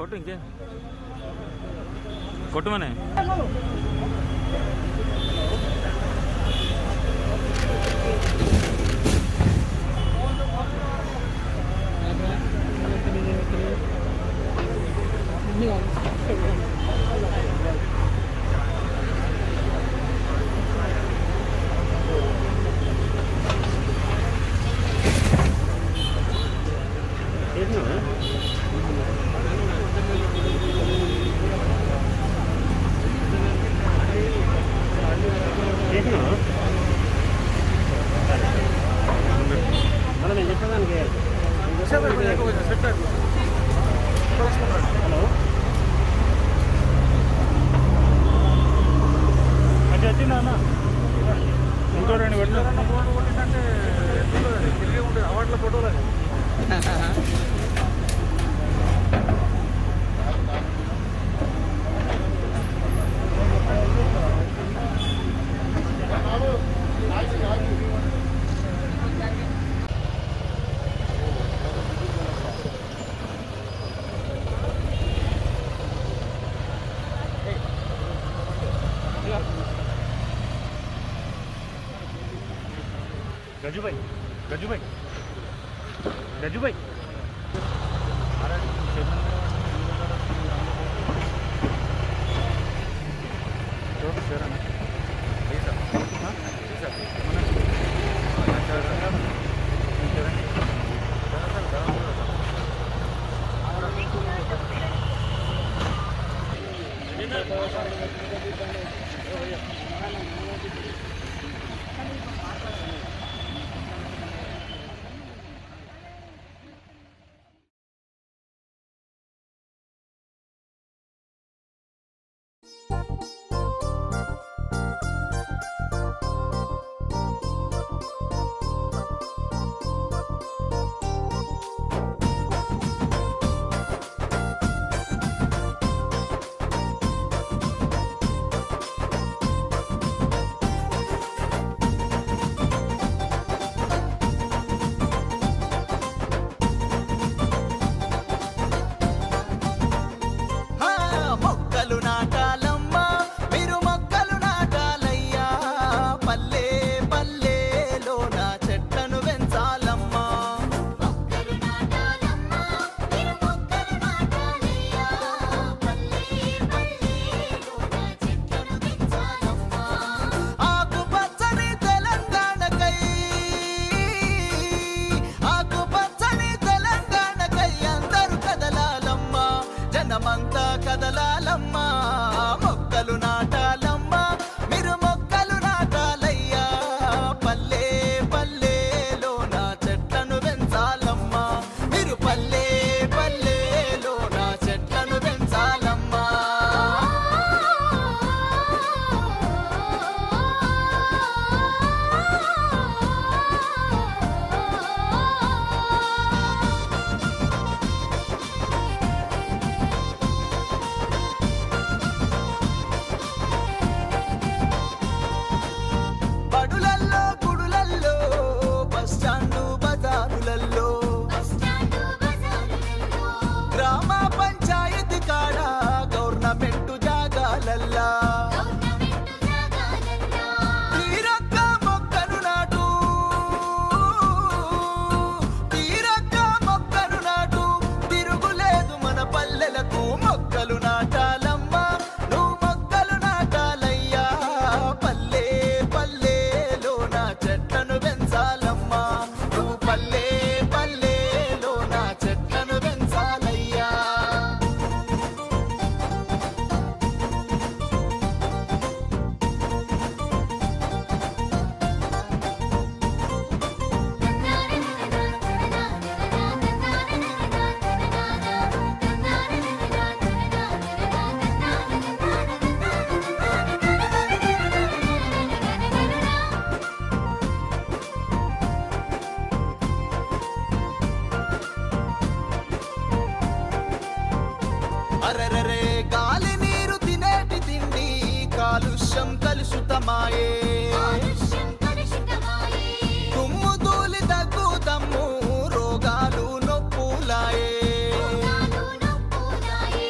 కొట్టు ఇంకే కొట్టుమనే హలో అది వచ్చిందా అన్న ఇంకో రెండు పెట్టు అవార్డుల ఫోటోలు గజుబాయ్ గజుబాయ్ గజుబాయ్ ఆ, మొక్కలు నాటాలమ్మా మీరు మొక్కలు నాటాలయ్యా పల్లె పల్లెలో నా చెట్లను పెంచాలమ్మా మొక్కలు నాటాలమ్మా మీరు మొక్కలు నాటాలయ్యా పల్లె పల్లెలో నా చెట్లను పెంచాలమ్మా ఆకుపచ్చని తెలంగాణకై ఆకుపచ్చని తెలంగాణకై అందరూ కదలాలమ్మా జనమంతా కదలాలమ్మా మొక్కలు నాటాలమ్మా మీరు మొక్కలు నాటాలయ్యా పల్లె పల్లెలో నా చెట్లను పెంచాలమ్మా మీరు పల్లె పల్లెలో నా చెట్లను పెంచాలమ్మా బడులల్లో గుడులల్లో బస్ స్టాండు బజారులల్లో బస్టాండు బజారులలో గ్రామ పంచాయతీ కాడ గవర్నమెంట్ జాగాలల్లా గవర్నమెంట్ జాగాలల్లో తీరొక్క మొక్కను నాటు తీరొక్క మొక్కను నాటు తిరుగులేదు మన పల్లెలకు మొక్కలు నాటాలమ్మా నువ్వు మొక్కలు నాటాలయ్యా పల్లె పల్లెలో నా చెట్లను పెంచాలమ్మా నువ్వు పల్లె పల్లెలో నా చెట్లను పెంచాలయ్యా అరెరరే గాలి నీరు తినేటి తిండి కాలుష్యం కలుషితమాయే కాలుష్యం కలుషితమాయే తుమ్ము తూలి దగ్గుతమ్ము రోగాలు నొప్పులాయే రోగాలు నొప్పులాయే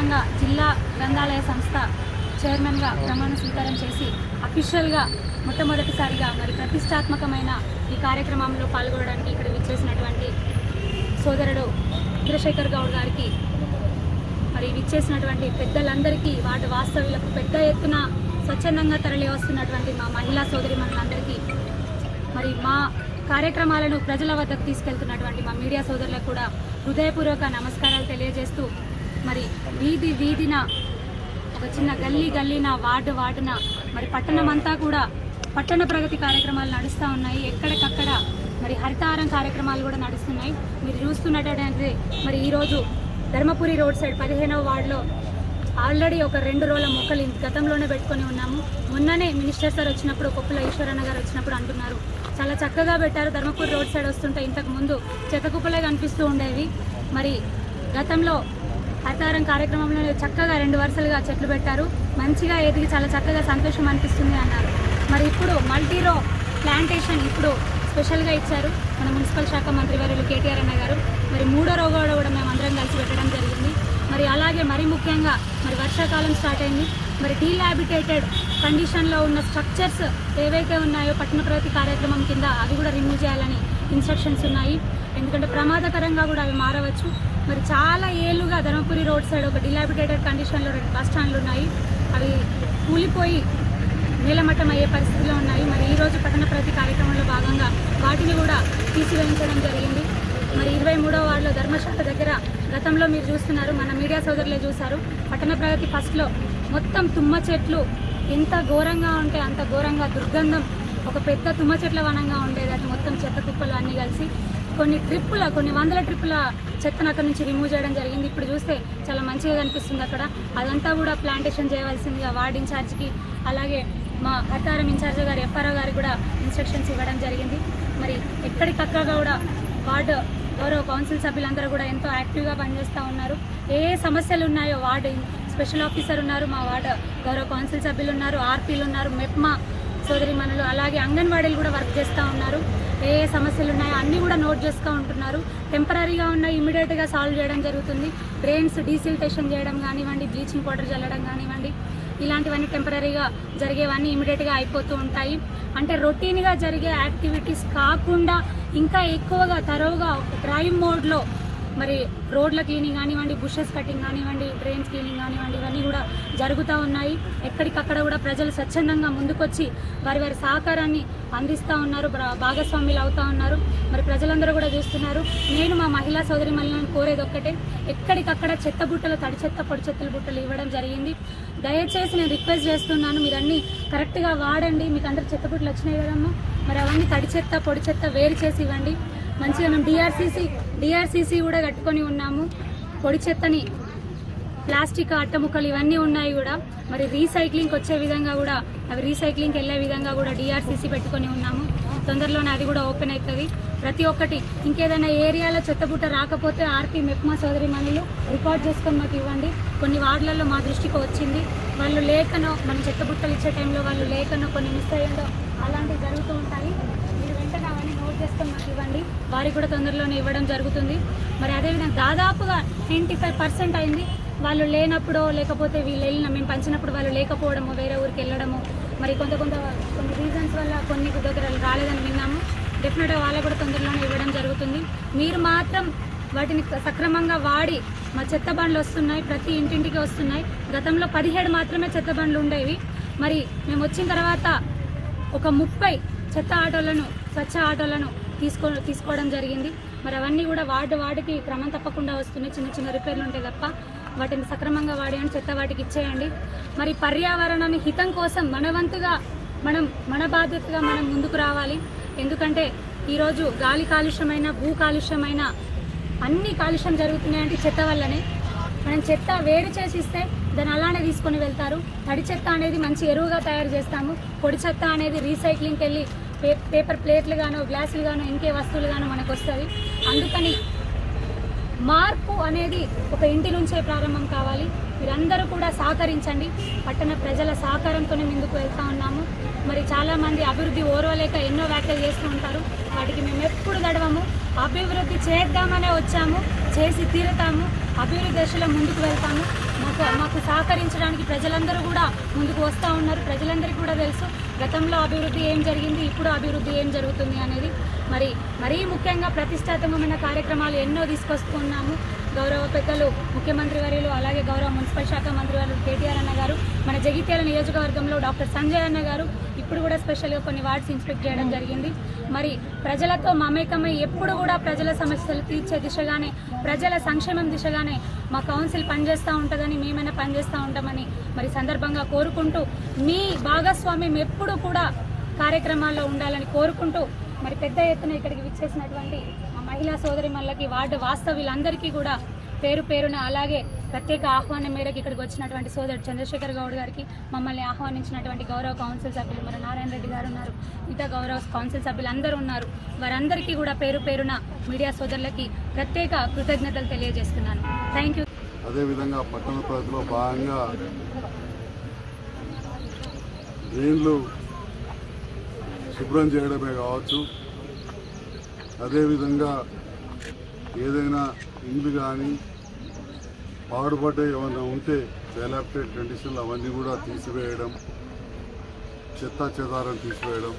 సందర్భంగా జిల్లా గ్రంథాలయ సంస్థ చైర్మన్గా ప్రమాణ స్వీకారం చేసి అఫీషియల్గా మొట్టమొదటిసారిగా మరి ప్రతిష్టాత్మకమైన ఈ కార్యక్రమంలో పాల్గొనడానికి ఇక్కడ విచ్చేసినటువంటి సోదరుడు చంద్రశేఖర్ గౌడ్ గారికి మరి విచ్చేసినటువంటి పెద్దలందరికీ వాటి వాస్తవ్యులకు పెద్ద ఎత్తున స్వచ్ఛందంగా తరలి వస్తున్నటువంటి మా మహిళా సోదరి మనందరికీ మరి మా కార్యక్రమాలను ప్రజల వద్దకు తీసుకెళ్తున్నటువంటి మా మీడియా సోదరులకు కూడా హృదయపూర్వక నమస్కారాలు తెలియజేస్తూ మరి వీధి వీధిన ఒక చిన్న గల్లీ గల్లీన వార్డు వార్డున మరి పట్టణం అంతా కూడా పట్టణ ప్రగతి కార్యక్రమాలు నడుస్తూ ఉన్నాయి ఎక్కడికక్కడ మరి హరితారం కార్యక్రమాలు కూడా నడుస్తున్నాయి మీరు చూస్తున్నటువంటి మరి ఈరోజు ధర్మపురి రోడ్ సైడ్ పదిహేనవ వార్డులో ఆల్రెడీ ఒక రెండు రోజుల మొక్కలు ఇంత గతంలోనే పెట్టుకొని ఉన్నాము మొన్ననే మినిస్టర్ సార్ వచ్చినప్పుడు కొప్పుల ఈశ్వరన్న గారు వచ్చినప్పుడు అంటున్నారు చాలా చక్కగా పెట్టారు ధర్మపురి రోడ్ సైడ్ వస్తుంటే ఇంతకు ముందు చెత్త కుప్పలే కనిపిస్తూ ఉండేవి మరి గతంలో హరితారం కార్యక్రమంలో చక్కగా రెండు వరుసలుగా చెట్లు పెట్టారు మంచిగా ఎదిగి చాలా చక్కగా సంతోషం అనిపిస్తుంది అన్నారు మరి ఇప్పుడు మల్టీరో ప్లాంటేషన్ ఇప్పుడు స్పెషల్గా ఇచ్చారు మన మున్సిపల్ శాఖ మంత్రి వర్యులు కేటీఆర్ అన్న గారు మరి మూడో రోజు కూడా మేము అందరం కలిసి పెట్టడం జరిగింది మరి అలాగే మరి ముఖ్యంగా మరి వర్షాకాలం స్టార్ట్ అయింది మరి డీలాబిటేటెడ్ కండిషన్లో ఉన్న స్ట్రక్చర్స్ ఏవైతే ఉన్నాయో పట్టణ ప్రగతి కార్యక్రమం కింద అవి కూడా రిమూవ్ చేయాలని ఇన్స్ట్రక్షన్స్ ఉన్నాయి ఎందుకంటే ప్రమాదకరంగా కూడా అవి మారవచ్చు మరి చాలా ఏళ్ళుగా ధర్మపురి రోడ్ సైడ్ ఒక డిలాబిటేటెడ్ కండిషన్లో రెండు బస్ స్టాండ్లు ఉన్నాయి అవి కూలిపోయి నీలమట్టం అయ్యే పరిస్థితిలో ఉన్నాయి మరి ఈ రోజు పట్టణ ప్రతి కార్యక్రమంలో భాగంగా వాటిని కూడా తీసివేయించడం జరిగింది మరి ఇరవై మూడో వార్డులో ధర్మశాల దగ్గర గతంలో మీరు చూస్తున్నారు మన మీడియా సోదరులే చూశారు పట్టణ ప్రగతి ఫస్ట్లో మొత్తం తుమ్మ చెట్లు ఎంత ఘోరంగా ఉంటే అంత ఘోరంగా దుర్గంధం ఒక పెద్ద తుమ్మ చెట్ల వనంగా ఉండేది అది మొత్తం చెత్త కుప్పలు అన్నీ కలిసి కొన్ని ట్రిప్పుల కొన్ని వందల ట్రిప్పుల చెత్తను అక్కడ నుంచి రిమూవ్ చేయడం జరిగింది ఇప్పుడు చూస్తే చాలా మంచిగా కనిపిస్తుంది అక్కడ అదంతా కూడా ప్లాంటేషన్ చేయవలసిందిగా వార్డ్ ఇన్ఛార్జ్కి అలాగే మా హతారం ఇన్ఛార్జ్ గారు ఎఫ్ఆర్ఓ గారికి కూడా ఇన్స్ట్రక్షన్స్ ఇవ్వడం జరిగింది మరి ఎక్కడికక్కడ కూడా వార్డు గౌరవ కౌన్సిల్ సభ్యులందరూ కూడా ఎంతో యాక్టివ్గా పనిచేస్తూ ఉన్నారు ఏ ఏ సమస్యలు ఉన్నాయో వార్డు స్పెషల్ ఆఫీసర్ ఉన్నారు మా వార్డు గౌరవ కౌన్సిల్ సభ్యులు ఉన్నారు ఆర్పీలు ఉన్నారు మెప్మా సోదరి మనలు అలాగే అంగన్వాడీలు కూడా వర్క్ చేస్తూ ఉన్నారు ఏ ఏ సమస్యలు ఉన్నాయో అన్నీ కూడా నోట్ చేస్తూ ఉంటున్నారు టెంపరీగా ఉన్న ఇమీడియట్గా సాల్వ్ చేయడం జరుగుతుంది డ్రైన్స్ డీసిల్టేషన్ చేయడం కానివ్వండి బ్లీచింగ్ పౌడర్ చల్లడం కానివ్వండి ఇలాంటివన్నీ టెంపరీగా జరిగేవన్నీ ఇమీడియట్గా అయిపోతూ ఉంటాయి అంటే రొటీన్గా జరిగే యాక్టివిటీస్ కాకుండా ఇంకా ఎక్కువగా తరోగా డ్రైవ్ మోడ్లో మరి రోడ్ల క్లీనింగ్ కానివ్వండి బుషెస్ కటింగ్ కానివ్వండి డ్రైన్స్ క్లీనింగ్ కానివ్వండి ఇవన్నీ కూడా జరుగుతూ ఉన్నాయి ఎక్కడికక్కడ కూడా ప్రజలు స్వచ్ఛందంగా ముందుకొచ్చి వారి వారి సహకారాన్ని అందిస్తూ ఉన్నారు బ్రా- భాగస్వాములు అవుతా ఉన్నారు మరి ప్రజలందరూ కూడా చూస్తున్నారు నేను మా మహిళా సోదరి మహిళలను కోరేది ఒక్కటే ఎక్కడికక్కడ చెత్త బుట్టలు తడి చెత్త పొడి చెత్తల బుట్టలు ఇవ్వడం జరిగింది దయచేసి నేను రిక్వెస్ట్ చేస్తున్నాను మీరు అన్నీ కరెక్ట్గా వాడండి మీకు అందరు చెత్త బుట్టలు వచ్చినాయి కదమ్మా మరి అవన్నీ తడి చెత్త పొడి చెత్త వేరు చేసి ఇవ్వండి మంచిగా మేము డిఆర్సీసీ డిఆర్సీసీ కూడా కట్టుకొని ఉన్నాము పొడి చెత్తని ప్లాస్టిక్ అట్టముక్కలు ఇవన్నీ ఉన్నాయి కూడా మరి రీసైక్లింగ్ వచ్చే విధంగా కూడా అవి రీసైక్లింగ్కి వెళ్ళే విధంగా కూడా డిఆర్సీసీ పెట్టుకొని ఉన్నాము తొందరలోనే అది కూడా ఓపెన్ అవుతుంది ప్రతి ఒక్కటి ఇంకేదైనా ఏరియాలో చెత్తబుట్ట రాకపోతే ఆర్పీ మెప్మా సోదరి మనీలు రికార్డ్ చేసుకొని మాకు ఇవ్వండి కొన్ని వార్డులలో మా దృష్టికి వచ్చింది వాళ్ళు లేకనో మనం చెత్తబుట్టలు ఇచ్చే టైంలో వాళ్ళు లేకనో కొన్ని మిస్ అయ్యిందో అలాంటివి జరుగుతూ ఉంటాయి మీరు వెంటనే అవన్నీ నోట్ చేసుకొని మాకు ఇవ్వండి వారికి కూడా తొందరలోనే ఇవ్వడం జరుగుతుంది మరి అదేవిధంగా దాదాపుగా నైంటీ ఫైవ్ పర్సెంట్ అయింది వాళ్ళు లేనప్పుడో లేకపోతే వీళ్ళు వెళ్ళిన మేము పంచినప్పుడు వాళ్ళు లేకపోవడము వేరే ఊరికి వెళ్ళడము మరి కొంత కొంత కొన్ని రీజన్స్ వల్ల కొన్ని దగ్గర రాలేదని విన్నాము డెఫినెట్గా వాళ్ళకు కూడా తొందరలోనే ఇవ్వడం జరుగుతుంది మీరు మాత్రం వాటిని సక్రమంగా వాడి మా చెత్త బండ్లు వస్తున్నాయి ప్రతి ఇంటింటికి వస్తున్నాయి గతంలో పదిహేడు మాత్రమే చెత్త బండ్లు ఉండేవి మరి మేము వచ్చిన తర్వాత ఒక ముప్పై చెత్త ఆటోలను స్వచ్ఛ ఆటోలను తీసుకో తీసుకోవడం జరిగింది మరి అవన్నీ కూడా వార్డు వార్డుకి క్రమం తప్పకుండా వస్తున్నాయి చిన్న చిన్న రిపేర్లు ఉంటాయి తప్ప వాటిని సక్రమంగా వాడేయండి చెత్త వాటికి ఇచ్చేయండి మరి పర్యావరణాన్ని హితం కోసం మన వంతుగా మనం మన బాధ్యతగా మనం ముందుకు రావాలి ఎందుకంటే ఈరోజు గాలి కాలుష్యమైన భూ కాలుష్యమైన అన్ని కాలుష్యం జరుగుతున్నాయంటే చెత్త వల్లనే మనం చెత్త వేరు చేసి ఇస్తే దాన్ని అలానే తీసుకొని వెళ్తారు తడి చెత్త అనేది మంచి ఎరువుగా తయారు చేస్తాము పొడి చెత్త అనేది రీసైక్లింగ్కి వెళ్ళి పే పేపర్ ప్లేట్లు గానో గ్లాసులు గానో ఇంకే వస్తువులు గానో మనకు వస్తుంది అందుకని మార్పు అనేది ఒక ఇంటి నుంచే ప్రారంభం కావాలి మీరందరూ కూడా సహకరించండి పట్టణ ప్రజల సహకారంతోనే ముందుకు వెళ్తా ఉన్నాము మరి చాలామంది అభివృద్ధి ఓర్వలేక ఎన్నో వ్యాఖ్యలు చేస్తూ ఉంటారు వాటికి మేము ఎప్పుడు గడవము అభివృద్ధి చేద్దామనే వచ్చాము చేసి తీరుతాము అభివృద్ధి దశలో ముందుకు వెళ్తాము మా మాకు మాకు సహకరించడానికి ప్రజలందరూ కూడా ముందుకు వస్తూ ఉన్నారు ప్రజలందరికీ కూడా తెలుసు గతంలో అభివృద్ధి ఏం జరిగింది ఇప్పుడు అభివృద్ధి ఏం జరుగుతుంది అనేది మరి మరీ ముఖ్యంగా ప్రతిష్టాత్మకమైన కార్యక్రమాలు ఎన్నో తీసుకొస్తున్నాము గౌరవ పెద్దలు ముఖ్యమంత్రి వర్యులు అలాగే గౌరవ మున్సిపల్ శాఖ మంత్రి వారు కేటీఆర్ అన్న గారు మన జగిత్యాల నియోజకవర్గంలో డాక్టర్ సంజయ్ అన్న గారు ఇప్పుడు కూడా స్పెషల్గా కొన్ని వార్డ్స్ ఇన్స్పెక్ట్ చేయడం జరిగింది మరి ప్రజలతో మమేకమై ఎప్పుడు కూడా ప్రజల సమస్యలు తీర్చే దిశగానే ప్రజల సంక్షేమం దిశగానే మా కౌన్సిల్ పనిచేస్తూ ఉంటుందని మేమైనా పనిచేస్తూ ఉంటామని మరి సందర్భంగా కోరుకుంటూ మీ భాగస్వామ్యం ఎప్పుడు కూడా కార్యక్రమాల్లో ఉండాలని కోరుకుంటూ మరి పెద్ద ఎత్తున ఇక్కడికి విచ్చేసినటువంటి మా మహిళా సోదరి మళ్ళకి వార్డు వాస్తవ్యులందరికీ కూడా పేరు పేరున అలాగే ప్రత్యేక ఆహ్వానం మేరకు ఇక్కడికి వచ్చినటువంటి సోదరుడు చంద్రశేఖర్ గౌడ్ గారికి మమ్మల్ని ఆహ్వానించినటువంటి గౌరవ కౌన్సిల్ సభ్యులు మరి నారాయణ రెడ్డి గారు ఉన్నారు మిగతా గౌరవ కౌన్సిల్ సభ్యులు అందరూ ఉన్నారు వారందరికీ కూడా పేరు పేరున మీడియా సోదరులకి ప్రత్యేక కృతజ్ఞతలు తెలియజేస్తున్నాను థ్యాంక్ యూ అదేవిధంగా పట్టణ ప్రగతిలో భాగంగా డ్రైన్లు శుభ్రం చేయడమే కావచ్చు అదేవిధంగా ఏదైనా ఇండ్లు కానీ పాడుపడ్డ ఏమైనా ఉంటే డెలాప్టెడ్ కండిషన్లు అవన్నీ కూడా తీసివేయడం చెత్త చెదారం తీసివేయడం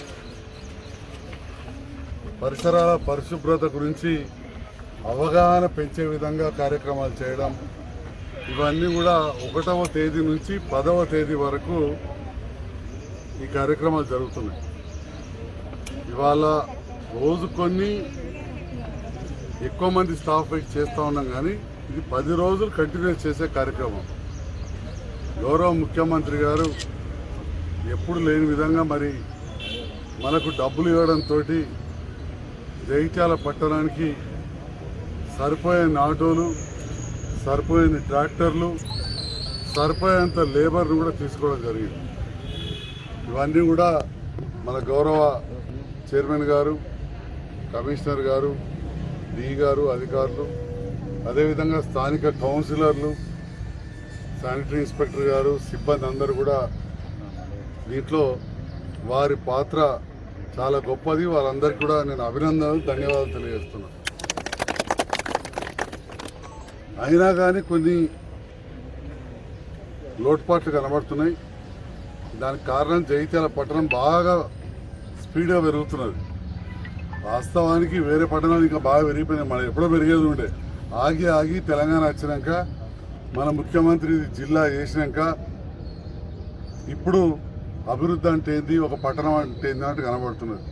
పరిసరాల పరిశుభ్రత గురించి అవగాహన పెంచే విధంగా కార్యక్రమాలు చేయడం ఇవన్నీ కూడా ఒకటవ తేదీ నుంచి పదవ తేదీ వరకు ఈ కార్యక్రమాలు జరుగుతున్నాయి ఇవాళ రోజు కొన్ని ఎక్కువ మంది స్టాఫ్ పెట్టి చేస్తూ ఉన్నాం కానీ ఇది పది రోజులు కంటిన్యూస్ చేసే కార్యక్రమం గౌరవ ముఖ్యమంత్రి గారు ఎప్పుడు లేని విధంగా మరి మనకు డబ్బులు ఇవ్వడంతో జగిత్యాల పట్టణానికి సరిపోయే ఆటోలు సరిపోయిన ట్రాక్టర్లు సరిపోయేంత లేబర్ను కూడా తీసుకోవడం జరిగింది ఇవన్నీ కూడా మన గౌరవ చైర్మన్ గారు కమిషనర్ గారు డి గారు అధికారులు అదేవిధంగా స్థానిక కౌన్సిలర్లు శానిటరీ ఇన్స్పెక్టర్ గారు సిబ్బంది అందరూ కూడా దీంట్లో వారి పాత్ర చాలా గొప్పది వాళ్ళందరికీ కూడా నేను అభినందనలు ధన్యవాదాలు తెలియజేస్తున్నాను అయినా కానీ కొన్ని లోటుపాట్లు కనబడుతున్నాయి దానికి కారణం జగిత్యాల పట్టణం బాగా స్పీడ్గా పెరుగుతున్నది వాస్తవానికి వేరే పట్టణాలు ఇంకా బాగా పెరిగిపోయినాయి మనం ఎప్పుడో పెరిగేది ఉండే ఆగి ఆగి తెలంగాణ వచ్చినాక మన ముఖ్యమంత్రి జిల్లా చేసినాక ఇప్పుడు అభివృద్ధి అంటే ఏంది ఒక పట్టణం అంటే ఏంది అన్నట్టు కనబడుతున్నది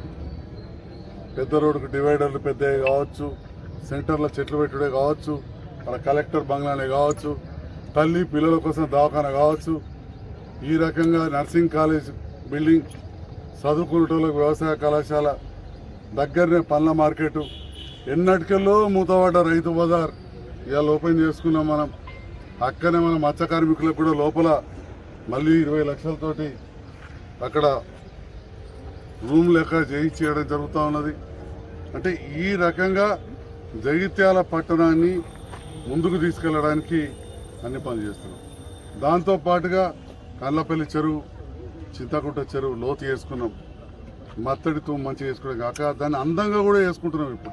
పెద్ద రోడ్డుకు డివైడర్లు పెద్దవి కావచ్చు సెంటర్లో చెట్లు పెట్టుడే కావచ్చు మన కలెక్టర్ బంగ్లానే కావచ్చు తల్లి పిల్లల కోసం దవాఖాన కావచ్చు ఈ రకంగా నర్సింగ్ కాలేజ్ బిల్డింగ్ చదువుకునేటోళ్ళకి వ్యవసాయ కళాశాల దగ్గరనే పండ్ల మార్కెట్ ఎన్నటికెళ్ళో మూతపడ్డ రైతు బజార్ ఇవాళ ఓపెన్ చేసుకున్నాం మనం అక్కనే మన మత్స్య కార్మికులకు కూడా లోపల మళ్ళీ ఇరవై లక్షలతోటి అక్కడ రూమ్ లెక్క చేయించేయడం జరుగుతూ ఉన్నది అంటే ఈ రకంగా జగిత్యాల పట్టణాన్ని ముందుకు తీసుకెళ్ళడానికి అన్ని పనులు చేస్తున్నాం దాంతో పాటుగా కళ్ళపల్లి చెరువు చింతకుంట చెరువు లోతు చేసుకున్నాం మత్తడితో మంచిగా చేసుకున్నాం కాక దాన్ని అందంగా కూడా చేసుకుంటున్నాం ఇప్పుడు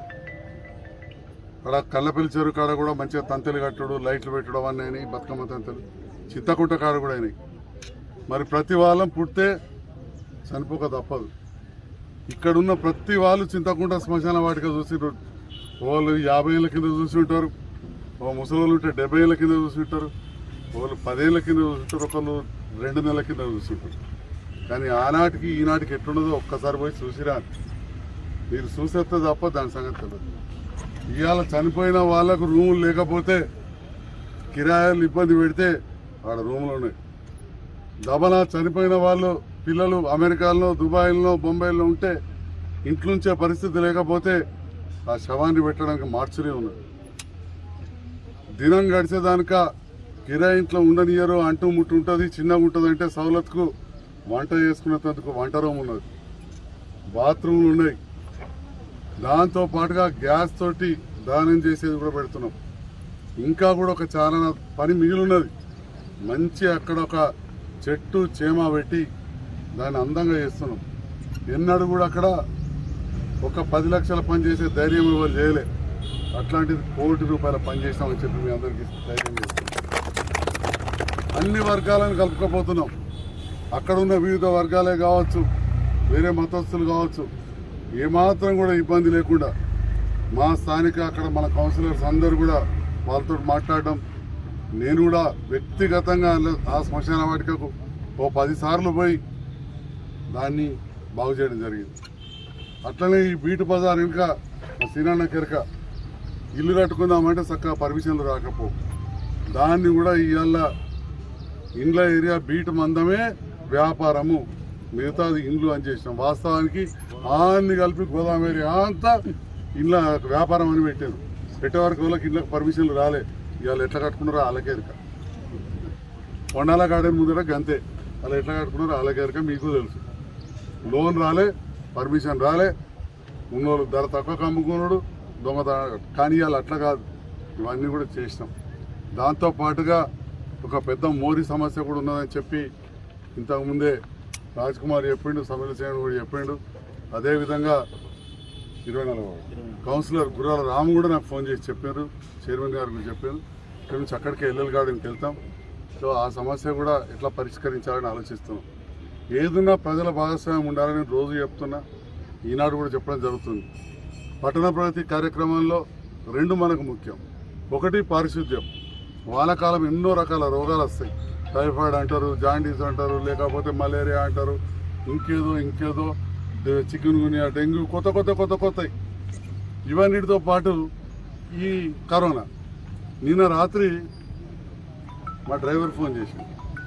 అక్కడ కళ్ళపల్లి చెరువు కాడ కూడా మంచిగా తంతెలు కట్టడు లైట్లు పెట్టడం అన్నీ అయినాయి బతుకమ్మ తంతెలు చింతకుంట కాడ కూడా అయినాయి మరి ప్రతి వాళ్ళం పుడితే చనిపోక తప్పదు ఇక్కడున్న ప్రతి వాళ్ళు చింతకుంట శ్మశాన వాటిక చూసి వాళ్ళు యాభై ఏళ్ళ కింద చూసి ఉంటారు ఓ ముసలి ఉంటే డెబ్బై ఏళ్ళ కింద చూసి ఉంటారు వాళ్ళు పదేళ్ల కింద చూస్తుంటారు ఒకళ్ళు రెండు నెలల కింద చూస్తుంటారు కానీ ఆనాటికి ఈనాటికి ఎట్లున్నదో ఒక్కసారి పోయి చూసిరా మీరు చూసేస్తే తప్ప దాని సంగతి తెలియదు ఇవాళ చనిపోయిన వాళ్ళకు రూములు లేకపోతే కిరాయిలు ఇబ్బంది పెడితే ఆడ రూములు ఉన్నాయి దబన చనిపోయిన వాళ్ళు పిల్లలు అమెరికాలో దుబాయ్లో బొంబాయిలో ఉంటే ఇంట్లోంచే పరిస్థితి లేకపోతే ఆ శవాన్ని పెట్టడానికి మార్చులే ఉన్నది దినం గడిచేదానిక కిరాయి ఇంట్లో ఉండనియరు అంటూ ముట్టు ఉంటుంది చిన్నగా ఉంటుంది అంటే సౌలత్కు వంట చేసుకునేందుకు వంట రూమ్ ఉన్నది బాత్రూమ్లు ఉన్నాయి దాంతో పాటుగా గ్యాస్ తోటి దానం చేసేది కూడా పెడుతున్నాం ఇంకా కూడా ఒక చాలా పని మిగిలి ఉన్నది మంచి అక్కడ ఒక చెట్టు చేమ పెట్టి దాన్ని అందంగా చేస్తున్నాం ఎన్నడూ కూడా అక్కడ ఒక పది లక్షల పని చేసే ధైర్యం ఎవరు చేయలే అట్లాంటిది కోటి రూపాయల పని చేసినామని చెప్పి మీ అందరికీ ధైర్యం చేస్తున్నాం అన్ని వర్గాలను కలుపుకపోతున్నాం అక్కడ ఉన్న వివిధ వర్గాలే కావచ్చు వేరే మతస్థులు కావచ్చు ఏమాత్రం కూడా ఇబ్బంది లేకుండా మా స్థానిక అక్కడ మన కౌన్సిలర్స్ అందరూ కూడా వాళ్ళతో మాట్లాడడం నేను కూడా వ్యక్తిగతంగా ఆ శ్మశాన వాటికకు ఓ పది సార్లు పోయి దాన్ని బాగు చేయడం జరిగింది అట్లనే ఈ బీటు బజార్ ఇంకా సినాన్న కెరక ఇల్లు కట్టుకుందామంటే చక్కగా పర్మిషన్లు రాకపో దాన్ని కూడా ఇవాళ ఇండ్ల ఏరియా బీటు మందమే వ్యాపారము మిగతాది ఇండ్లు అని చేసినాం వాస్తవానికి అన్ని కలిపి గోదాం ఏరియా అంతా ఇండ్ల వ్యాపారం అని పెట్టారు పెట్టే వరకు వాళ్ళకి ఇండ్లకు పర్మిషన్లు రాలే ఇవాళ ఎట్లా కట్టుకున్నారో వాళ్ళకే ఎరక కొండాల గార్డెన్ ముందర గంతే వాళ్ళు ఎట్లా కట్టుకున్నారో వాళ్ళకే ఎరక మీకు తెలుసు లోన్ రాలే పర్మిషన్ రాలే ఉన్నోళ్ళు ధర తక్కువ అమ్ముకున్నాడు దొంగతనం కానీ ఇవాళ అట్లా కాదు ఇవన్నీ కూడా చేసినాం దాంతో పాటుగా ఒక పెద్ద మోరీ సమస్య కూడా ఉన్నదని చెప్పి ఇంతకుముందే రాజ్ కుమార్ చెప్పిండు సమీరసేనుడు కూడా చెప్పిండు అదేవిధంగా ఇరవై నాలుగు కౌన్సిలర్ గుర్రాల రాము కూడా నాకు ఫోన్ చేసి చెప్పారు చైర్మన్ గారు కూడా చెప్పారు ఇక్కడ నుంచి అక్కడికి ఎల్ఎల్ గార్డెన్కి వెళ్తాం సో ఆ సమస్య కూడా ఎట్లా పరిష్కరించాలని ఆలోచిస్తున్నాం ఏదున్నా ప్రజల భాగస్వామ్యం ఉండాలని రోజు చెప్తున్నా ఈనాడు కూడా చెప్పడం జరుగుతుంది పట్టణ ప్రగతి కార్యక్రమంలో రెండు మనకు ముఖ్యం ఒకటి పారిశుద్ధ్యం వానాకాలం ఎన్నో రకాల రోగాలు వస్తాయి టైఫాయిడ్ అంటారు జాండీస్ అంటారు లేకపోతే మలేరియా అంటారు ఇంకేదో ఇంకేదో చికెన్ గునియా డెంగ్యూ కొత్త కొత్త కొత్త కొత్తవి ఇవన్నిటితో పాటు ఈ కరోనా నిన్న రాత్రి మా డ్రైవర్ ఫోన్ చేసిండు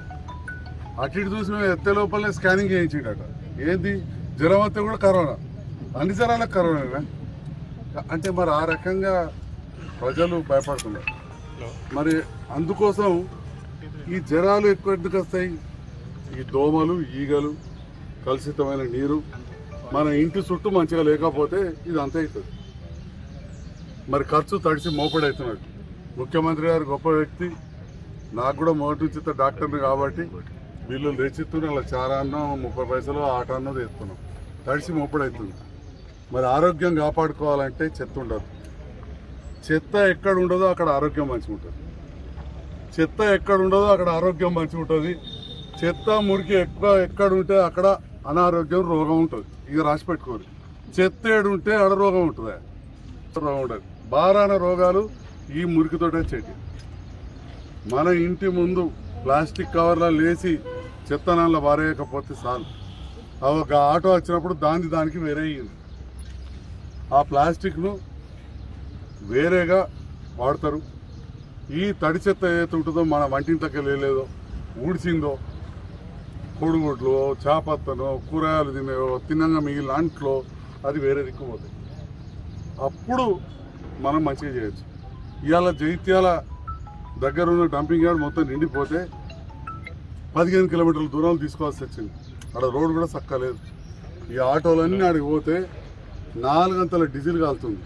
అటు ఇటు చూసి మేము ఎత్తే లోపలనే స్కానింగ్ చేయించిండట ఏంది జ్వరం వస్తే కూడా కరోనా అన్ని జ్వరాలకు కరోనా అంటే మరి ఆ రకంగా ప్రజలు భయపడుతున్నారు మరి అందుకోసం ఈ జ్వరాలు ఎక్కువ ఎందుకు వస్తాయి ఈ దోమలు ఈగలు కలుషితమైన నీరు మన ఇంటి చుట్టూ మంచిగా లేకపోతే ఇది అంతే అవుతుంది మరి ఖర్చు తడిసి మోపడవుతున్నాడు ముఖ్యమంత్రి గారు గొప్ప వ్యక్తి నాకు కూడా మొదటి నుంచి డాక్టర్ని కాబట్టి వీళ్ళు తెచ్చిస్తున్న అలా చారా అన్నం ముప్పై పైసలు ఆట అన్నది ఎత్తున్నాం తడిసి మోపడవుతుంది మరి ఆరోగ్యం కాపాడుకోవాలంటే చెత్త ఉండదు చెత్త ఎక్కడ ఉండదో అక్కడ ఆరోగ్యం మంచిగా ఉంటుంది చెత్త ఎక్కడ ఉండదో అక్కడ ఆరోగ్యం మంచిగా ఉంటుంది చెత్త మురికి ఎక్కువ ఎక్కడ ఉంటే అక్కడ అనారోగ్యం రోగం ఉంటుంది ఇక రాసి పెట్టుకోరు చెత్త ఏడు ఉంటే ఆడ రోగం ఉంటుంది రోగం ఉండదు బారాన రోగాలు ఈ మురికితోటే చెట్టు మన ఇంటి ముందు ప్లాస్టిక్ కవర్లో లేచి చెత్తనాల్లో బారేయకపోతే చాలు ఆ ఒక ఆటో వచ్చినప్పుడు దాని దానికి వేరే అయ్యింది ఆ ప్లాస్టిక్ను వేరేగా వాడతారు ఈ తడి చెత్త ఏదైతే ఉంటుందో మన వంటింట్లోకి వెళ్ళలేదో ఊడిచిందో కోడిగుడ్లు చేపత్తనో కూరగాయలు తినేవో తినంగా మిగిలిన అంట్లో అది వేరే దిక్కుపోతాయి అప్పుడు మనం మంచిగా చేయొచ్చు ఇవాళ జైత్యాల దగ్గర ఉన్న డంపింగ్ యార్డ్ మొత్తం నిండిపోతే పదిహేను కిలోమీటర్ల దూరం తీసుకోవాల్సి వచ్చింది అక్కడ రోడ్డు కూడా చక్కలేదు ఈ ఆటోలన్నీ ఆడికి పోతే నాలుగంతల డీజిల్ కాలుతుంది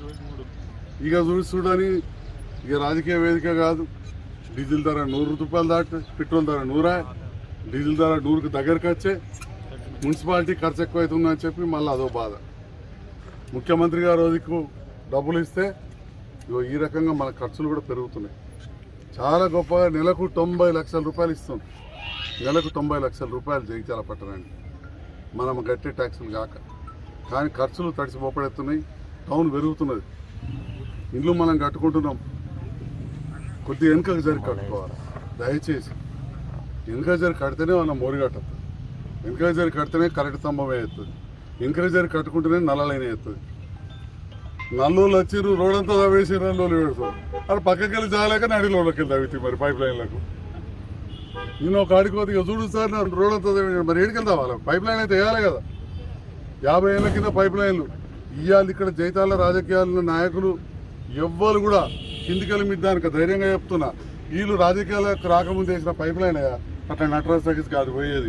ఇక చూసి చూడని ఇక రాజకీయ వేదిక కాదు డీజిల్ ధర నూరు రూపాయలు దాటి పెట్రోల్ ధర నూరా డీజిల్ ధర నూరుకు దగ్గరకు వచ్చే మున్సిపాలిటీ ఖర్చు ఎక్కువ అవుతుందని చెప్పి మళ్ళీ అదో బాధ ముఖ్యమంత్రి గారు రోజుకు డబ్బులు ఇస్తే ఇగో ఈ రకంగా మన ఖర్చులు కూడా పెరుగుతున్నాయి చాలా గొప్పగా నెలకు తొంభై లక్షల రూపాయలు ఇస్తాం నెలకు తొంభై లక్షల రూపాయలు జగిత్యాల పట్టణానికి మనం గట్టే ట్యాక్సులు కాక కానీ ఖర్చులు తడిసిపోపడెత్తున్నాయి టౌన్ పెరుగుతున్నది ఇండ్లు మనం కట్టుకుంటున్నాం కొద్దిగా వెనుకకు జరి కట్టుకోవాలి దయచేసి వెనుక జరి కడితేనే మనం మోరి కట్టదు వెనుక జరి కడితేనే కరెంట్ స్తంభం వేస్తుంది వెనుక జరి కట్టుకుంటేనే నల్లలైన వేస్తుంది నల్లోళ్ళు వచ్చిర్రు రోడ్ అంతా తవ్వేసి నల్లోళ్ళు పెడతారు అది పక్కకి వెళ్ళి చాలేక నడిలోళ్ళకి వెళ్ళి తవ్వుతాయి మరి పైప్ లైన్లకు నేను ఒక ఆడికి పోతే ఇక చూడు సార్ నా రోడ్ అంతా తవ్వేసి మరి ఏడికి వెళ్తా వాళ్ళకి పైప్ లైన్ అయితే వేయాలి కదా యాభై ఏళ్ళ కింద పైప్ లైన్లు ఇవాళ ఇక్కడ జైతాల రాజకీయాల నాయకులు ఎవ్వరు కూడా కిందికెళ్ళి మీద దానికి ధైర్యంగా చెప్తున్నా వీళ్ళు రాజకీయాలకు రాకముందు వేసిన పైప్ లైన్ అయ్యా అట్లా నటరాజ్ తగ్గిసి కాదు పోయేది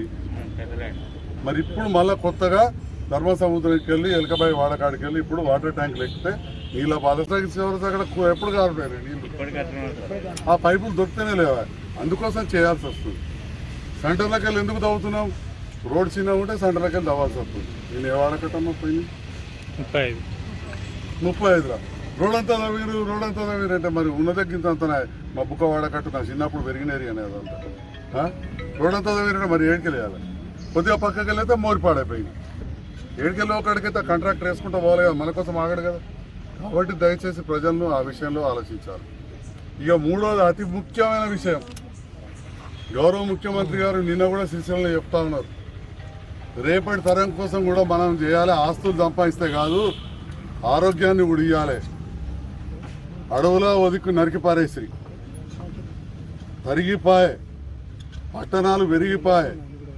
మరి ఇప్పుడు మళ్ళీ కొత్తగా ధర్మ సముద్రానికి వెళ్ళి ఎలకబాయి వాడకాడికి వెళ్ళి ఇప్పుడు వాటర్ ట్యాంకులు ఎక్కితే నీళ్ళ బాధ తగ్గిస్తే అక్కడ కు- ఎప్పుడు కారుతాయి నీళ్ళు ఆ పైపులు దొరికితేనే లేవా అందుకోసం చేయాల్సి వస్తుంది సెంటర్లోకి వెళ్ళి ఎందుకు తవ్వుతున్నాం రోడ్ చిన్న ఉంటే సెంటర్లోకి వెళ్ళి తవ్వాల్సి వస్తుంది నేను ఏ వాడకట్టమ్మా పోయింది ముప్పై ఐదు ముప్పై ఐదురా రోడంతా తవ్వీరు రోడంతా తవ్వీరు అంటే మరి ఉన్నదగ్గింత అంతనే మా బుక్క వాడకట్టు నా చిన్నప్పుడు పెరిగిన ఏరియా అనేది అదంతా ఆ? రోడంతా తవ్వీరంటే మరి ఏడికెళ్ళాలి కొద్దిగా పక్కకి వెళ్ళితే మోరి పాడైపోయింది ఏడికెళ్ళి ఒకడికైతే కాంట్రాక్టర్ వేసుకుంటూ పోవాలి కదా మన కోసం ఆగడు కదా కాబట్టి దయచేసి ప్రజలను ఆ విషయంలో ఆలోచించాలి ఇక మూడోది అతి ముఖ్యమైన విషయం గౌరవ ముఖ్యమంత్రి గారు నిన్న కూడా శ్రీశైలంలో చెప్తా ఉన్నారు రేపటి తరం కోసం కూడా మనం చేయాలి ఆస్తులు సంపాదిస్తే కాదు ఆరోగ్యాన్ని కూడా ఇవ్వాలి అడవులో ఒదిక్కు నరికి పారేసి తరిగిపాయే పట్టణాలు పెరిగిపాయే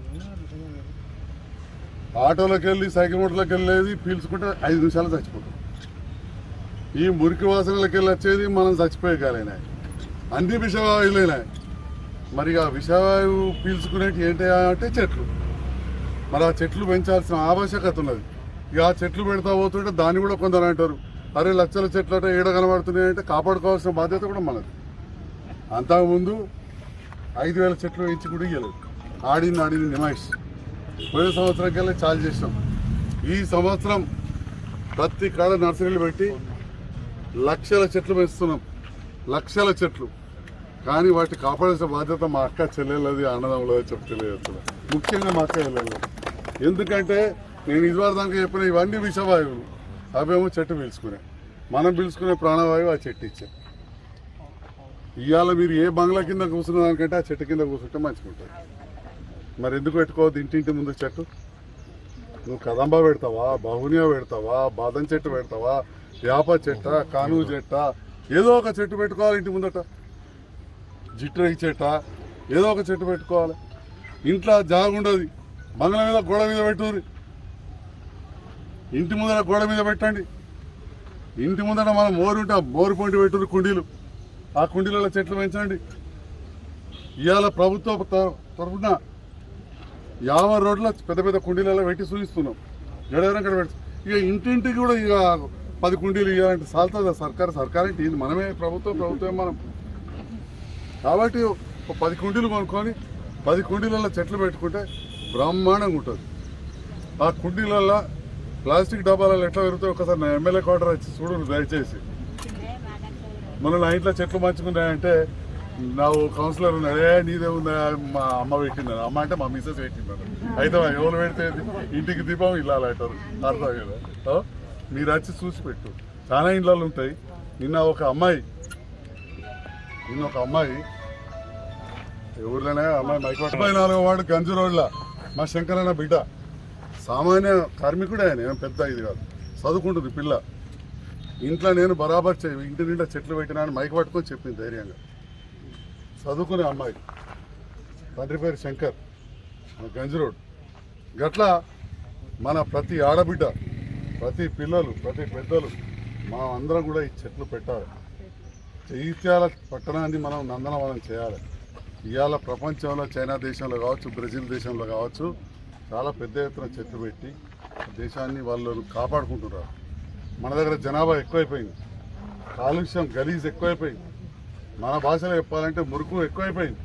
ఆటోలోకి వెళ్ళి సైకిల్ మోటర్లోకి వెళ్ళేది పీల్చుకుంటే ఐదు నిమిషాలు చచ్చిపోతాం ఈ మురికి వాసనలకు వెళ్ళి వచ్చేది మనం చచ్చిపోయగలిగినా అన్ని విషవాయులేనా మరి ఆ విషవాయువు పీల్చుకునేటి ఏంటి అంటే చెట్లు మరి ఆ చెట్లు పెంచాల్సిన ఆవశ్యకత ఉన్నది ఇక ఆ చెట్లు పెడతా పోతుంటే దాన్ని కూడా కొందరు అంటారు అరే లక్షల చెట్లు అంటే ఏడ కనబడుతున్నాయి అంటే కాపాడుకోవాల్సిన బాధ్యత కూడా మనది అంతకుముందు ఐదు వేల చెట్లు వేయించి కూడా ఇయ్యలేదు ఆడింది ఆడింది నిమాయిష్ పోయిన సంవత్సరం కల్లా చాలు చేసినాం ఈ సంవత్సరం ప్రతి కాడ నర్సరీలు పెట్టి లక్షల చెట్లు పెంచుతున్నాం లక్షల చెట్లు కానీ వాటి కాపాడాల్సిన బాధ్యత మా అక్క చెల్లెలది అన్నదమ్ములో చెప్తలేదు ముఖ్యంగా మా అక్క చెల్లెలు ఎందుకంటే నేను ఇదివరకు దాకా చెప్పిన ఇవన్నీ విషవాయువులు అవేమో చెట్టు పీల్చుకునే మనం పీల్చుకునే ప్రాణవాయువు ఆ చెట్టు ఇచ్చే ఇవాళ మీరు ఏ బంగ్లా కింద కూర్చున్న దానికంటే ఆ చెట్టు కింద కూర్చుంటే మంచిగా ఉంటుంది మరి ఎందుకు పెట్టుకోవద్దు ఇంటింటి ముందు చెట్టు నువ్వు కదంబ పెడతావా బహునియా పెడతావా బాదం చెట్టు పెడతావా వేప చెట్ట కానుగు చెట్ట ఏదో ఒక చెట్టు పెట్టుకోవాలి ఇంటి ముందట జిట్రగి చెట్ట ఏదో ఒక చెట్టు పెట్టుకోవాలి ఇంట్లో జాగ ఉండదు బంగ్లా మీద గోడ మీద పెట్టుర్రి ఇంటి ముందర గోడ మీద పెట్టండి ఇంటి ముందర మనం మోరు ఉంటే ఆ మోరు పొంటి పెట్టుర్రి కుండీలు ఆ కుండీలలో చెట్లు పెంచండి ఇవాళ ప్రభుత్వ త- తరఫున యాభై రోడ్ల పెద్ద పెద్ద కుండీలలో పెట్టి చూపిస్తున్నాం గడవరం ఇక్కడ పెట్టి ఇక ఇంటింటికి కూడా ఇక పది కుండీలు ఇవ్వాలంటే సాల్తుందా సర్కార్ సర్కార్ అంటే ఇది మనమే ప్రభుత్వం ప్రభుత్వం మనం కాబట్టి ఒక పది కుండీలు కొనుక్కొని పది కుండీలలో చెట్లు పెట్టుకుంటే బ్రహ్మాండంగా ఉంటుంది ఆ కుండీలలో ప్లాస్టిక్ డబ్బాలలో ఎట్లా పెరుగుతాయి ఒకసారి నా ఎమ్మెల్యే క్వార్టర్ వచ్చి చూడు దయచేసి మన నా ఇంట్లో చెట్లు మంచుకున్నాయంటే నా ఓ కౌన్సిలర్ ఉన్నాడు ఏ నీదే ఉందా మా అమ్మ పెట్టింది అమ్మ అంటే మా మిస్సెస్ పెట్టింది అయితే ఎవరు పెడితే ఏంది? ఇంటికి దీపం ఇల్లాలి అంటారు అర్థం కదా ఆ? మీరు వచ్చి చూసి పెట్టు చాలా ఇండ్లలో ఉంటాయి నిన్న ఒక అమ్మాయి నిన్న ఒక అమ్మాయి ఊర్లోనే అమ్మాయి మైక్ ముప్పై నాలుగో వాడు గంజు రోడ్ల మా శంకరన్న బిడ్డ సామాన్య కార్మికుడే ఆయన ఏం పెద్ద ఇది కాదు చదువుకుంటుంది పిల్ల ఇంట్లో నేను బరాబర్ చే ఇంటి నిండా చెట్లు పెట్టినా అని మైక్ పట్టుకొని చెప్పింది ధైర్యంగా చదువుకునే అమ్మాయి తండ్రి పేరు శంకర్ మన గంజ్ రోడ్ గట్ల మన ప్రతి ఆడబిడ్డ ప్రతి పిల్లలు ప్రతి పెద్దలు మా అందరం కూడా ఈ చెట్లు పెట్టాలి జైత్యాల పట్టణాన్ని మనం నందనవనం చేయాలి ఇవాళ ప్రపంచంలో చైనా దేశంలో కావచ్చు బ్రెజిల్ దేశంలో కావచ్చు చాలా పెద్ద ఎత్తున చెట్లు పెట్టి దేశాన్ని వాళ్ళు కాపాడుకుంటున్నారు మన దగ్గర జనాభా ఎక్కువైపోయింది కాలుష్యం గలీజ్ ఎక్కువైపోయింది మన భాషలో చెప్పాలంటే మురుకు ఎక్కువైపోయింది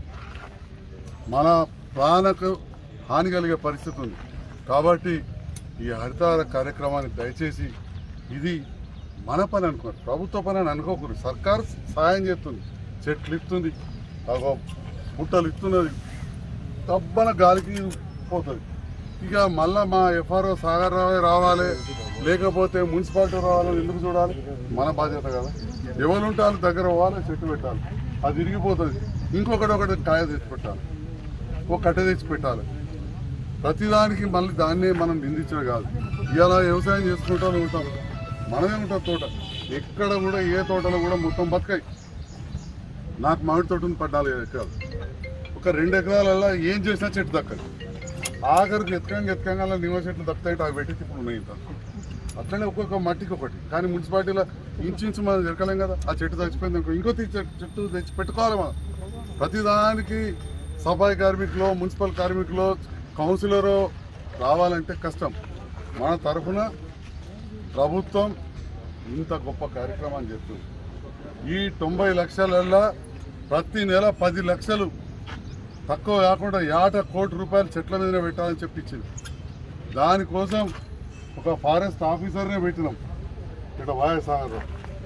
మన ప్రాణకు హాని కలిగే పరిస్థితి ఉంది కాబట్టి ఈ హరితార కార్యక్రమాన్ని దయచేసి ఇది మన పని అనుకోండి ప్రభుత్వ పని అని అనుకోకూడదు సర్కారు సహాయం చేస్తుంది చెట్లు ఇస్తుంది అగో పుట్టలు ఇస్తున్నది తబ్బన గాలికి పోతుంది ఇక మళ్ళా మా ఎఫ్ఆర్ఓ సాగర్ రావే రావాలి లేకపోతే మున్సిపాలిటీ రావాలని ఎందుకు చూడాలి మన బాధ్యత కదా ఎవరు ఉంటే వాళ్ళ దగ్గర పోవాలి చెట్టు పెట్టాలి అది విరిగిపోతుంది ఇంకొకటి ఒకటి కాయ తెచ్చి పెట్టాలి ఒక కట్టె తెచ్చి పెట్టాలి ప్రతిదానికి మళ్ళీ దాన్నే మనం నిందించడం కాదు ఇలా వ్యవసాయం చేసుకుంటూ ఉంటాం మనమే ఉంటాం తోట ఎక్కడ కూడా ఏ తోటలో కూడా మొత్తం బతకాయి నాకు మామిడి తోట ఉంది పద్నాలుగు ఎకరాలు ఒక రెండు ఎకరాలలో ఏం చేసినా చెట్టు దక్కదు ఆఖరికి ఎత్కంగా ఎత్కంగా నిమ్మ చెట్లు దక్కుతాయి అవి పెట్టి ఇప్పుడు ఉన్నాయి ఇంత అట్లనే ఒక్కొక్క మట్టికి ఒకటి కానీ మున్సిపాలిటీలో ఇంచుమించు మనం జరగలేం కదా ఆ చెట్టు చచ్చిపోయింది అనుకో ఇంకో తీ- చెట్టు చెట్టు తెచ్చి పెట్టుకోవాలి మనం ప్రతిదానికి సఫాయి కార్మికులు మున్సిపల్ కార్మికులు కౌన్సిలరు రావాలంటే కష్టం మన తరఫున ప్రభుత్వం ఇంత గొప్ప కార్యక్రమాన్ని చేస్తుంది ఈ తొంభై లక్షలల్లో ప్రతి నెల పది లక్షలు తక్కువ కాకుండా ఏట కోటి రూపాయలు చెట్ల మీద పెట్టాలని చెప్పించింది దానికోసం ఒక ఫారెస్ట్ ఆఫీసర్నే పెట్టినాం ఇక్కడ వాయసాగర్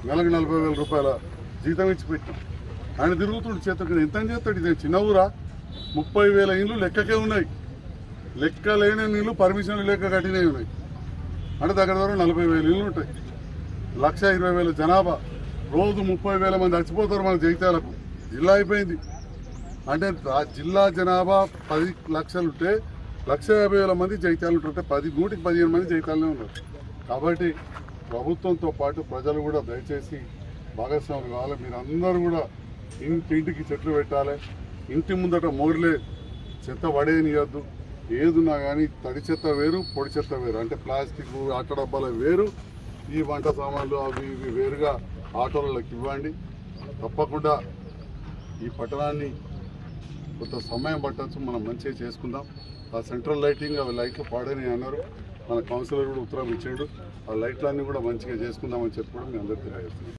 నెలకు నలభై వేల రూపాయల జీతం ఇచ్చి పెట్టాం ఆయన తిరుగుతుండు చేత కింద ఎంత అని చేస్తాడు ఇది చిన్న ఊరా ముప్పై వేల ఇండ్లు లెక్కకే ఉన్నాయి లెక్క లేని నీళ్ళు పర్మిషన్ లెక్క కట్టినవి ఉన్నాయి అంటే దగ్గర దగ్గర నలభై వేల ఇళ్ళు ఉంటాయి లక్ష ఇరవై వేల జనాభా రోజు ముప్పై వేల మంది చచ్చిపోతారు మన జగిత్యాలకు జిల్లా అయిపోయింది అంటే ఆ జిల్లా జనాభా పది లక్షలు ఉంటే లక్ష యాభై వేల మంది జైత్యాలు ఉంటుంటే పది నూటికి పదిహేను మంది జైత్యాలనే ఉన్నారు కాబట్టి ప్రభుత్వంతో పాటు ప్రజలు కూడా దయచేసి భాగస్వాములు కావాలి మీరు అందరూ కూడా ఇంటి ఇంటికి చెట్లు పెట్టాలి ఇంటి ముందట మోర్లే చెత్త పడేయనియద్దు ఏదున్నా కానీ తడి చెత్త వేరు పొడి చెత్త వేరు అంటే ప్లాస్టిక్ అట్ట డబ్బాలు వేరు ఈ వంట సామాన్లు అవి ఇవి వేరుగా ఆటోలకు ఇవ్వండి తప్పకుండా ఈ పట్టణాన్ని కొంత సమయం పట్టచ్చు మనం మంచిగా చేసుకుందాం ఆ సెంట్రల్ లైటింగ్ అవి లైట్లు పాడని అన్నారు మన కౌన్సిలర్ కూడా ఉత్తరం ఇచ్చాడు ఆ లైట్లన్నీ కూడా మంచిగా చేసుకుందామని చెప్పి కూడా మీ అందరికీ తెలియజేస్తున్నాం